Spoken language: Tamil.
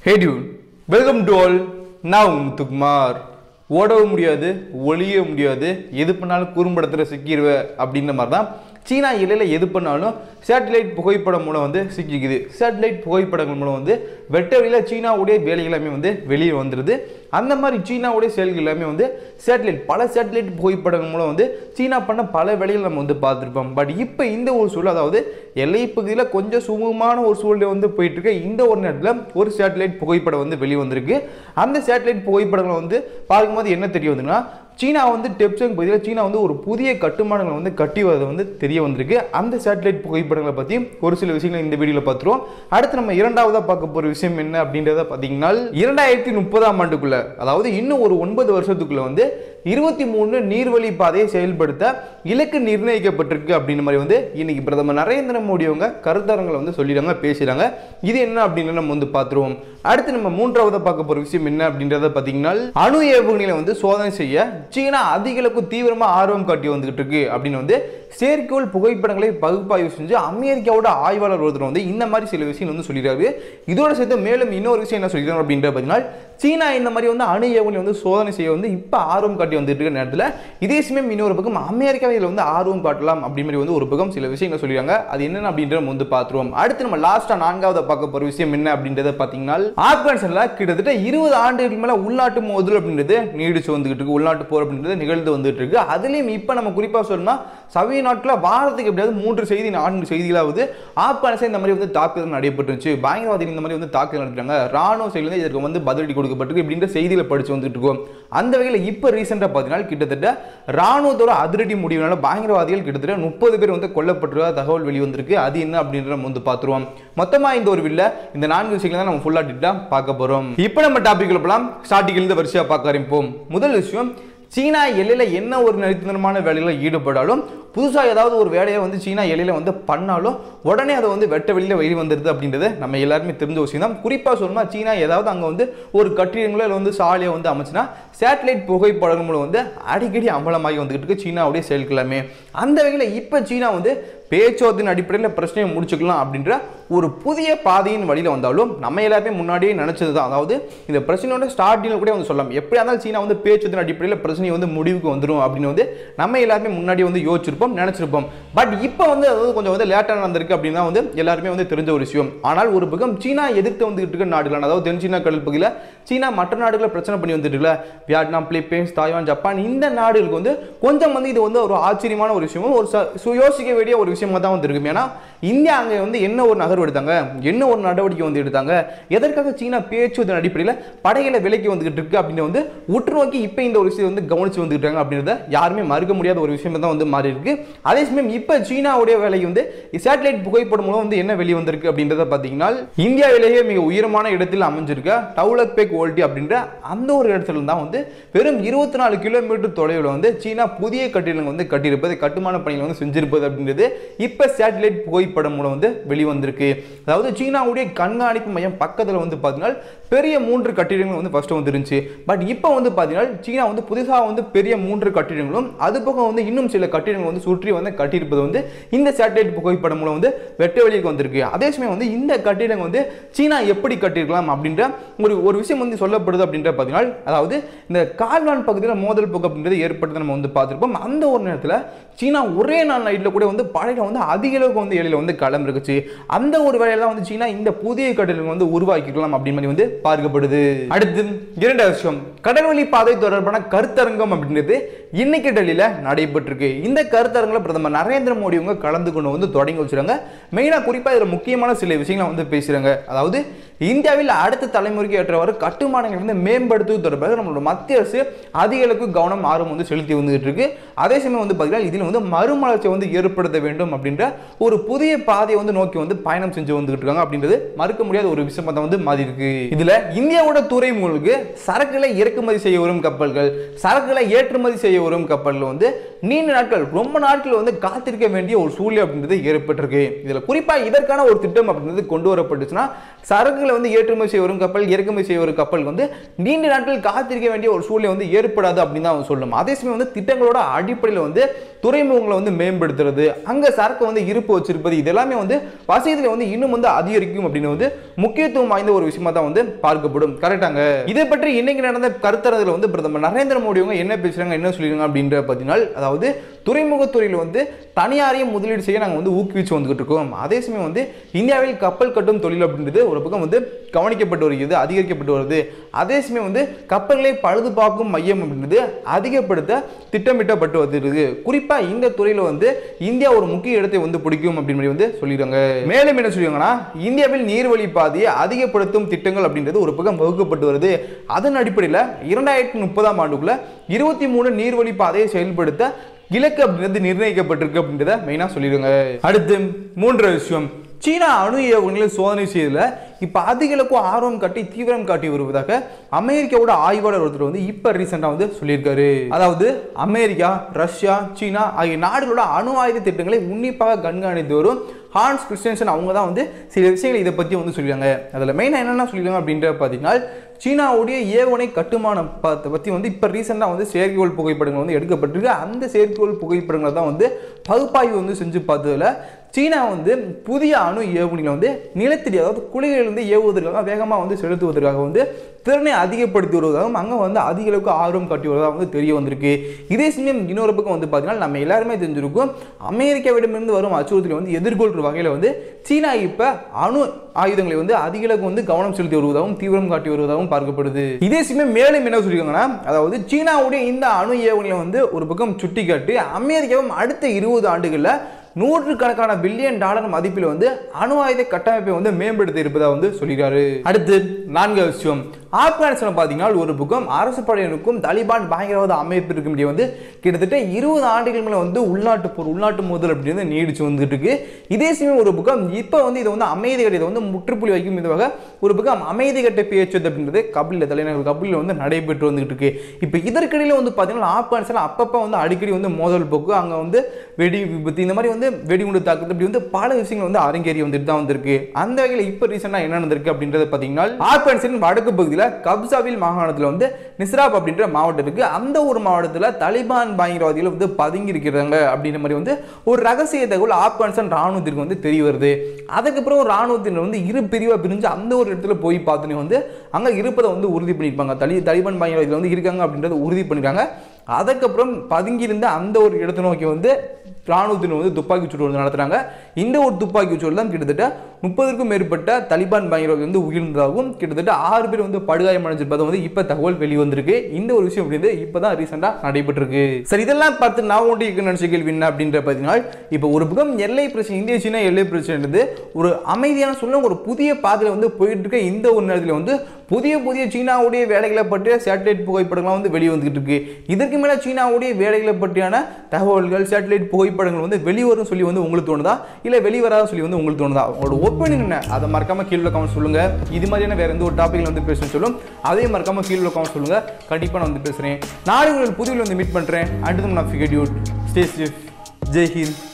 ஹே டியூன் வெல்கம் டு ஆல் நான் முத்துக்குமார் ஓடவும் முடியாது ஒளிய முடியாது எது பண்ணாலும் குறும்படத்தில் சிக்கிடுவ அப்படின்ற மாதிரி தான் சீனா எல்லையில் எது பண்ணாலும் சேட்டலைட் புகைப்படம் மூலம் வந்து சிக்கிக்குது சேட்டலைட் புகைப்படங்கள் மூலம் வந்து வெட்ட வெளியில் சீனாவுடைய வேலை எல்லாமே வந்து வெளியே வந்துடுது அந்த மாதிரி சீனாவுடைய செயல்கள் எல்லாமே வந்து சேட்டலைட் பல சேட்டலைட் புகைப்படங்கள் மூலம் வந்து சீனா பண்ண பல வேலைகள் நம்ம வந்து பார்த்துருப்போம் பட் இப்போ இந்த ஒரு சூழல் அதாவது எல்லை பகுதியில் கொஞ்சம் சுமூகமான ஒரு சூழ்நிலை வந்து போயிட்டு இருக்கு இந்த ஒரு நேரத்தில் ஒரு சேட்டலைட் புகைப்படம் வந்து வெளியே வந்திருக்கு அந்த சேட்டலைட் புகைப்படங்களை வந்து பார்க்கும்போது என்ன தெரிய வந்துன்னா சீனா வந்து டெப்சங் பகுதியில் சீனா வந்து ஒரு புதிய கட்டுமானங்களை வந்து கட்டி வரது வந்து தெரிய வந்திருக்கு அந்த சேட்டலைட் புகைப்படங்களை பற்றி ஒரு சில விஷயங்களை இந்த வீடியோவில் பார்த்துருவோம் அடுத்து நம்ம இரண்டாவதாக பார்க்க போகிற விஷயம் என்ன அப்படின்றத பார்த்தீங்கன்னா இரண்டாயிரத்தி முப்பதாம் ஆண்டுக்குள்ள அதாவது இன்னும் ஒரு ஒன்பது வருஷத்துக்குள்ள வந்து இருபத்தி மூணு நீர்வழி பாதையை செயல்படுத்த இலக்கு நிர்ணயிக்கப்பட்டிருக்கு அப்படின்ற மாதிரி வந்து இன்னைக்கு பிரதமர் நரேந்திர மோடி அவங்க கருத்தரங்களை வந்து சொல்லிடுறாங்க பேசுகிறாங்க இது என்ன அப்படின்னு நம்ம வந்து பார்த்துருவோம் அடுத்து நம்ம மூன்றாவது பார்க்க போகிற விஷயம் என்ன அப்படின்றத பார்த்தீங்கன்னா அணு ஏவுகணைகளை வந்து சோதனை செய்ய சீனா அதிக அளவுக்கு தீவிரமாக ஆர்வம் காட்டி வந்துகிட்டு இருக்கு அப்படின்னு வந்து செயற்கைக்கோள் புகைப்படங்களை பகுப்பாய்வு செஞ்சு அமெரிக்காவோட ஆய்வாளர் ஒருத்தர் வந்து இந்த மாதிரி சில விஷயம் வந்து சொல்லிடுறாரு இதோட சேர்த்து மேலும் இன்னொரு விஷயம் என்ன சொல்லிடுறாங்க அப்படின்ற பார்த்தீங்கன்னா சீனா இந்த மாதிரி வந்து அணு ஏவுகணை வந்து சோதனை செய்ய வந்து இப்போ ஆர்வம் காட்டி வந்துட்டு இருக்க நேரத்தில் இதே சமயம் இன்னொரு பக்கம் அமெரிக்காவை இதில் வந்து ஆர்வம் காட்டலாம் அப்படி மாதிரி வந்து ஒரு பக்கம் சில விஷயங்கள் சொல்லிடுறாங்க அது என்னென்ன அப்படின்றத நம்ம வந்து பார்த்துருவோம் அடுத்து நம்ம லாஸ்ட்டாக நான்காவது பார்க்க போகிற விஷயம் என்ன அப்படின்றத பார்த்தீங்கன்னா ஆப்கானிஸ்தானில் கிட்டத்தட்ட இருபது ஆண்டுகளுக்கு மேலே உள்நாட்டு மோதல் அப்படின்றது நீடிச்சு வந்துகிட்டு இருக்கு உள்நாட்டு போர் அப்படின்றது நிகழ்ந்து வந்துட்டு இருக்கு அதுலேயும் இப்போ நம்ம குறிப்பாக சொல்லணும்னா சமீப நாட்களில் வாரத்துக்கு எப்படியாவது மூன்று செய்தி நான்கு செய்திகளாவது ஆப்கானிஸ்தான் இந்த மாதிரி வந்து தாக்குதல் நடைபெற்றுச்சு பயங்கரவாதிகள் இந்த மாதிரி வந்து தாக்குதல் நடத்துறாங்க ராணுவ செயலில் இதற்கு வந்து பதிலடி கொடுக்கப்பட்டிருக்கு இப்படின்ற செய்தியில் படிச்சு வந்துட்டு இருக்கோம் அந்த வகையில் இப்போ ரீசெண்டாக பார்த்தீங்கன்னா கிட்டத்தட்ட ராணுவத்தோட அதிரடி முடிவினால பயங்கரவாதிகள் கிட்டத்தட்ட முப்பது பேர் வந்து கொல்லப்பட்டிருக்க தகவல் வெளிவந்திருக்கு அது என்ன அப்படின்ற நம்ம வந்து பார்த்துருவோம் மொத்தமாக இந்த ஒரு வில்ல இந்த நான்கு விஷயங்களை தான் நம்ம ஃபுல்லாக டிட்டா பார்க்க போகிறோம் இப்போ நம்ம டாபிக் போகலாம் ஸ்டார்டிங்கிலிருந்து வரிசையாக பார்க்க ஆரம்பிப்போம் முதல் விஷயம் சீனா எல்லையில் என்ன ஒரு நரித்தனமான வேலையில் ஈடுபடாலும் புதுசாக ஏதாவது ஒரு வேலையை வந்து சீனா எல்லையில் வந்து பண்ணாலும் உடனே அதை வந்து வெட்ட வெளியில் வெளியே வந்துடுது அப்படின்றது நம்ம எல்லாருமே தெரிஞ்ச விஷயம் தான் குறிப்பாக சொல்லணும்னா சீனா ஏதாவது அங்கே வந்து ஒரு கட்டிடங்களோ இல்லை வந்து சாலையை வந்து அமைச்சுன்னா சேட்டலைட் புகைப்படங்கள் மூலம் வந்து அடிக்கடி அம்பலமாகி வந்துகிட்டு இருக்கு சீனாவுடைய செயல்களாமே அந்த வகையில் இப்போ சீனா வந்து பேச்சுவார்த்தையின் அடிப்படையில் பிரச்சனையை முடிச்சுக்கலாம் அப்படின்ற ஒரு புதிய பாதையின் வழியில் வந்தாலும் நம்ம எல்லாருமே முன்னாடியே நினச்சது தான் அதாவது இந்த பிரச்சனையோட ஸ்டார்டிங்கில் கூட வந்து சொல்லலாம் எப்படியா இருந்தாலும் சீனா வந்து பேச்சுவார்த்தையின் அடிப்படையில் பிரச்சனை வந்து முடிவுக்கு வந்துடும் அப்படின்னு வந்து நம்ம எல்லாருமே முன்னாடியே வந்து யோசிச்சிருப்போம் நினச்சிருப்போம் பட் இப்போ வந்து அது வந்து கொஞ்சம் வந்து லேட்டாக நடந்திருக்கு அப்படின்னு தான் வந்து எல்லாருமே வந்து தெரிஞ்ச ஒரு விஷயம் ஆனால் ஒரு பக்கம் சீனா எதிர்த்து வந்துகிட்டு இருக்க நாடுகள் அதாவது தென் சீனா கடல் பகுதியில் சீனா மற்ற நாடுகளை பிரச்சனை பண்ணி வந்துட்டு இருக்குல்ல வியட்நாம் பிலிப்பைன்ஸ் தாய்வான் ஜப்பான் இந்த நாடுகளுக்கு வந்து கொஞ்சம் வந்து இது வந்து ஒரு ஆச்சரியமான ஒரு விஷயமும் ஒரு ச- சு- யோசிக்க வேண்டிய ஒரு விஷயமா தான் வந்து இருக்கும் ஏன்னா இந்தியா அங்கே வந்து என்ன ஒரு நகர்வு எடுத்தாங்க என்ன ஒரு நடவடிக்கை வந்து எடுத்தாங்க எதற்காக சீனா பேச்சுவதன் அடிப்படையில் படைகளை விலைக்கு வந்துகிட்டு இருக்கு அப்படின்னு வந்து உற்று நோக்கி இப்போ இந்த ஒரு விஷயத்தை வந்து கவனிச்சு வந்துகிட்டு இருக்காங்க அப்படின்றத யாருமே மறுக்க முடியாத ஒரு விஷயம் தான் வந்து மாறி இருக்கு அதே சமயம் இப்போ சீனாவுடைய வேலை வந்து சேட்டலைட் புகைப்படம் மூலம் வந்து என்ன வெளியே வந்திருக்கு அப்படின்றத பார்த்தீங்கன்னா இந்தியாவிலேயே மிக உயரமான இடத்தில் அமைஞ்சிருக்க டவுலக் பேக் ஓல்டி அப்படின்ற அந்த ஒரு இடத்துல தான் வந்து வெறும் இருபத்தி நாலு கிலோமீட்டர் தொலைவில் வந்து சீனா புதிய கட்டிடங்கள் வந்து கட்டியிருப்பது கட்டுமான பணிகள் வந்து செஞ்சிருப்பது அப்படின்றது இப்போ சேட்டலைட் புகைப்படம் மூலம் வந்து வெளிவந்திருக்கு அதாவது சீனாவுடைய கண்காணிப்பு மையம் பக்கத்தில் வந்து பார்த்தீங்கன்னா பெரிய மூன்று கட்டிடங்கள் வந்து ஃபர்ஸ்ட் வந்து இருந்துச்சு பட் இப்போ வந்து பார்த்தீங்கன்னா சீனா வந்து புதுசாக வந்து பெரிய மூன்று கட்டிடங்களும் அது பக்கம் வந்து இன்னும் சில கட்டிடங்கள் வந்து சுற்றி வந்து கட்டியிருப்பது வந்து இந்த சேட்டலைட் புகைப்படம் மூலம் வந்து வெட்ட வெளிக்கு வந்திருக்கு அதே சமயம் வந்து இந்த கட்டிடங்கள் வந்து சீனா எப்படி கட்டியிருக்கலாம் அப்படின்ற ஒரு ஒரு விஷயம் வந்து சொல்லப்படுது அப்படின்ற பார்த்தீங்கன்னா அதாவது இந்த கால்வான் பகுதியில் மோதல் போக்கு அப்படின்றது ஏற்பட்டது நம்ம வந்து பார்த்துருப்போம் அந்த ஒரு நேரத்தில் சீனா ஒரே நாள் நைட்டில் கூட வந்து படையில வந்து அதிக அளவுக்கு வந்து எல்லையில் வந்து கிளம்பிருக்குச்சு அந்த ஒரு வேலையில தான் வந்து சீனா இந்த புதிய கட்டிடங்கள் வந்து உருவாக்கிக்கலாம் அப்படின்னு மாதிரி வந்து பார்க்கப்படுது அடுத்து இரண்டாவது விஷயம் கடல்வழி பாதை தொடர்பான கருத்தரங்கம் அப்படின்றது இன்னைக்கு டெல்லியில நடைபெற்றிருக்கு இந்த கருத்தரங்கில் பிரதமர் நரேந்திர மோடி அவங்க கலந்து கொண்டு வந்து தொடங்கி வச்சிருக்காங்க மெயினாக குறிப்பாக இதில் முக்கியமான சில விஷயங்களை வந்து பேசுகிறாங்க அதாவது இந்தியாவில் அடுத்த தலைமுறைக்கு ஏற்றவாறு கட்டுமானங்கள் வந்து மேம்படுத்துவது தொடர்பாக நம்மளோட மத்திய அரசு அதிக அளவுக்கு கவனம் ஆர்வம் வந்து செலுத்தி வந்துகிட்டு இருக்கு அதே சமயம் வந்து பார்த்தீங்கன்னா இதில் வந்து மறுமலர்ச்சியை வந்து ஏற்படுத்த வேண்டும் அப்படின்ற ஒரு புதிய பாதையை வந்து நோக்கி வந்து பயணம் செஞ்சு வந்துகிட்டு இருக்காங்க அப்படின்றது மறுக்க முடியாத ஒரு விஷயமா தான் வந்து மாறி இருக்கு இதுல இந்தியாவோட துறைமுகங்களுக்கு சரக்குகளை இறக்குமதி செய்ய வரும் கப்பல்கள் சரக்குகளை ஏற்றுமதி செய்ய வரும் கப்பல்கள் வந்து நீண்ட நாட்கள் ரொம்ப நாட்கள் வந்து காத்திருக்க வேண்டிய ஒரு சூழ்நிலை அப்படின்றது ஏற்பட்டிருக்கு இதுல குறிப்பா இதற்கான ஒரு திட்டம் அப்படின்றது கொண்டு வரப்பட்டுச்சுன்னா சரக்குகளை வந்து ஏற்றுமதி செய்ய வரும் கப்பல் இறக்குமதி செய்ய வரும் கப்பல் வந்து நீண்ட நாட்கள் காத்திருக்க வேண்டிய ஒரு சூழ்நிலை வந்து ஏற்படாது அப்படின்னு தான் அவங்க சொல்லணும் அதே சமயம் வந்து திட்டங்களோட அடிப்படையில் வந்து துறைமுகங்களை வந்து மேம்படுத்துறது அங்க சரக்கு வந்து இருப்பு வச்சிருப்பது இது எல்லாமே வந்து வசதியில வந்து இன்னும் வந்து அதிகரிக்கும் அப்படின்னு வந்து முக்கியத்துவம் வாய்ந்த ஒரு விஷயமா தான் வந்து பார்க்கப்படும் கரெக்டாங்க இதை பற்றி இன்னைக்கு நடந்த கருத்தரங்குல வந்து பிரதமர் நரேந்திர மோடி அவங்க என்ன பேசுறாங்க என்ன சொல்லிருக்காங்க அப்படின்ற பார்த்தீங்கன்னா அதாவது துறைமுகத்துறையில் வந்து தனியாரையும் முதலீடு செய்ய நாங்கள் வந்து ஊக்குவிச்சு வந்துகிட்டு இருக்கோம் அதே சமயம் வந்து இந்தியாவில் கப்பல் கட்டும் தொழில் அப்படின்றது ஒரு பக்கம் வந்து கவனிக்கப்பட்டு வருகிறது அதிகரிக்கப்பட்டு வருது அதே சமயம் வந்து கப்பல்களை பழுது பார்க்கும் மையம் அப்படின்றது அதிகப்படுத்த திட்டமிட்டப்பட்டு வருகிறது குறிப்பாக இந்த துறையில் வந்து இந்தியா ஒரு முக்கிய இடத்தை வந்து பிடிக்கும் அப்படின்னு மாதிரி வந்து சொல்லிடுறாங்க மேலும் என்ன சொல்லிடுவாங்கன்னா இந்தியாவில் நீர்வழி பாதையை அதிகப்படுத்தும் திட்டங்கள் அப்படின்றது ஒரு பக்கம் வகுக்கப்பட்டு வருது அதன் அடிப்படையில் இரண்டாயிரத்தி முப்பதாம் ஆண்டுக்குள்ள இருபத்தி மூணு நீர்வழி பாதையை செயல்படுத்த இலக்கு அப்படின்றது நிர்ணயிக்கப்பட்டிருக்கு அப்படின்றத மெயினாக சொல்லிடுங்க அடுத்து மூன்றாவது விஷயம் சீனா அணு ஏவுகணைகளை சோதனை செய்யல இப்போ அதிக அளவுக்கு ஆர்வம் காட்டி தீவிரம் காட்டி வருவதாக அமெரிக்காவோட ஆய்வாளர் ஒருத்தர் வந்து இப்போ ரீசெண்டாக வந்து சொல்லியிருக்காரு அதாவது அமெரிக்கா ரஷ்யா சீனா ஆகிய நாடுகளோட அணு ஆயுத திட்டங்களை உன்னிப்பாக கண்காணித்து வரும் ஹான்ஸ் கிறிஸ்டியன்சன் அவங்க தான் வந்து சில விஷயங்கள் இதை பற்றி வந்து சொல்லியிருக்காங்க அதில் மெயினாக என்னென்ன சொல்லியிருக்காங்க அப்படின்ற பார்த்தீங்கன்னா சீனாவுடைய ஏவுகணை கட்டுமானம் பத்தை பற்றி வந்து இப்போ ரீசெண்டாக வந்து செயற்கைக்கோள் புகைப்படங்கள் வந்து எடுக்கப்பட்டிருக்கு அந்த செயற்கைக்கோள் புகைப்படங்களை தான் வந்து பகுப்பாய்வு வந்து செஞ்சு பார்த்ததுல சீனா வந்து புதிய அணு ஏவுகணைகளை வந்து நிலத்தடி அதாவது குழிகளிலிருந்து ஏவுவதற்காக வேகமாக வந்து செலுத்துவதற்காக வந்து திறனை அதிகப்படுத்தி வருவதாகவும் அங்கே வந்து அதிக அளவுக்கு ஆர்வம் காட்டி வருவதாக வந்து தெரிய வந்திருக்கு இதே சமயம் இன்னொரு பக்கம் வந்து பார்த்தீங்கன்னா நம்ம எல்லாருமே தெரிஞ்சிருக்கும் அமெரிக்காவிடமிருந்து வரும் அச்சுறுத்தலை வந்து எதிர்கொள்கிற வகையில் வந்து சீனா இப்போ அணு ஆயுதங்களை வந்து அதிக அளவுக்கு வந்து கவனம் செலுத்தி வருவதாகவும் தீவிரம் காட்டி வருவதாகவும் பார்க்கப்படுது இதே சமயம் மேலும் என்ன சொல்லியிருக்காங்கன்னா அதாவது சீனாவுடைய இந்த அணு ஏவுகணையை வந்து ஒரு பக்கம் சுட்டி காட்டி அமெரிக்காவும் அடுத்த இருபது ஆண்டுகளில் நூற்றுக்கணக்கான பில்லியன் டாலர் மதிப்பில் வந்து அணு ஆயுத கட்டமைப்பை வந்து மேம்படுத்தி இருப்பதா வந்து சொல்லியிருக்காரு அடுத்து நான்காவது விஷயம் ஆப்கானிஸ்தான் பார்த்தீங்கன்னா ஒரு பக்கம் அரசு படையினருக்கும் தலிபான் பயங்கரவாத அமைப்பிற்கும் இடையே வந்து கிட்டத்தட்ட இருபது ஆண்டுகள் மேலே வந்து உள்நாட்டு போர் உள்நாட்டு மோதல் அப்படின்னு நீடிச்சு வந்துட்டு இருக்கு இதே சமயம் ஒரு பக்கம் இப்போ வந்து இதை வந்து அமைதி கட்டை வந்து முற்றுப்புள்ளி வைக்கும் விதமாக ஒரு பக்கம் அமைதி கட்ட பேச்சு அப்படின்றது கபிலில் தலைநகர் கபிலில் வந்து நடைபெற்று வந்துகிட்டு இருக்கு இப்போ இதற்கிடையில வந்து பார்த்தீங்கன்னா ஆப்கானிஸ்தான் அப்பப்போ வந்து அடிக்கடி வந்து மோதல் போக்கு அங்கே வந்து வெடி விபத்து இந்த மாதிரி வந்து வெடிகுண்டு தாக்குதல் இப்படி வந்து பல விஷயங்கள் வந்து அரங்கேறி வந்துட்டு தான் வந்திருக்கு அந்த வகையில் இப்போ ரீசெண்டாக என்ன நடந்திருக்கு அப்படின்றத பார்த்தீங்கன்னா ஆப்கானிஸ்தான் வடக்கு பகுதியில் கப்சாவில் மாகாணத்தில் வந்து நிஸ்ராப் அப்படின்ற மாவட்டம் இருக்கு அந்த ஒரு மாவட்டத்தில் தலிபான் பயங்கரவாதிகள் வந்து பதுங்கி இருக்கிறாங்க அப்படின்ற மாதிரி வந்து ஒரு ரகசிய தகவல் ஆப்கானிஸ்தான் ராணுவத்திற்கு வந்து தெரிய வருது அதுக்கப்புறம் ராணுவத்தினர் வந்து இரு பிரிவாக பிரிஞ்சு அந்த ஒரு இடத்துல போய் பார்த்துன்னு வந்து அங்கே இருப்பதை வந்து உறுதி பண்ணியிருப்பாங்க தலி தலிபான் பயங்கரவாதிகள் வந்து இருக்காங்க அப்படின்றத உறுதி பண்ணிருக்காங்க அதுக்கப்புறம் பதுங்கியிருந்த அந்த ஒரு இடத்தை நோக்கி வந்து ராணுவத்தினர் வந்து துப்பாக்கி சூடு வந்து நடத்துறாங்க இந்த ஒரு துப்பாக்கி சூடு தான் கிட்டத்தட்ட முப்பதுக்கும் மேற்பட்ட தலிபான் பயங்கரவாதி வந்து உயிர்ந்ததாகவும் கிட்டத்தட்ட ஆறு பேர் வந்து படுகாயம் அடைஞ்சிருப்பதும் வந்து இப்போ தகவல் வெளிவந்திருக்கு இந்த ஒரு விஷயம் அப்படின்றது இப்போ தான் ரீசெண்டாக நடைபெற்றிருக்கு சரி இதெல்லாம் பார்த்து நான் ஒன்று இருக்க நினச்ச கேள்வி என்ன அப்படின்ற பார்த்தீங்கன்னா இப்போ ஒரு பக்கம் எல்லை பிரச்சனை இந்திய சீனா எல்லை பிரச்சனைன்றது ஒரு அமைதியான சொல்ல ஒரு புதிய பாதையில் வந்து போயிட்டு இருக்க இந்த ஒரு நேரத்தில் வந்து புதிய புதிய சீனாவுடைய வேலைகளை பற்றிய சேட்டலைட் புகைப்படங்கள்லாம் வந்து வெளியே வந்துகிட்டு இருக்கு இதற்கு மேலே சீனாவுடைய வேலைகளை பற்றியான தகவல்கள் சேட்டலைட் புகைப்படங்கள் வந்து வெளிவரும் சொல்லி வந்து உங்களுக்கு தோணுதா இல்லை வெளிவராத சொல்லி வந்து உங்களுக்கு தோணுதா உங்களோட ஒப்பீனியன் என்ன அதை மறக்காம கீழே கமெண்ட் சொல்லுங்க இது மாதிரியான வேற எந்த ஒரு டாப்பிக்ல வந்து பேசணும்னு சொல்லும் அதே மறக்காம கீழே கமெண்ட் சொல்லுங்க கண்டிப்பாக நான் வந்து பேசுகிறேன் நாளைக்கு உங்களுக்கு புதுவில் வந்து மீட் பண்ணுறேன் அடுத்து நான் figure dude stay safe Jai Hind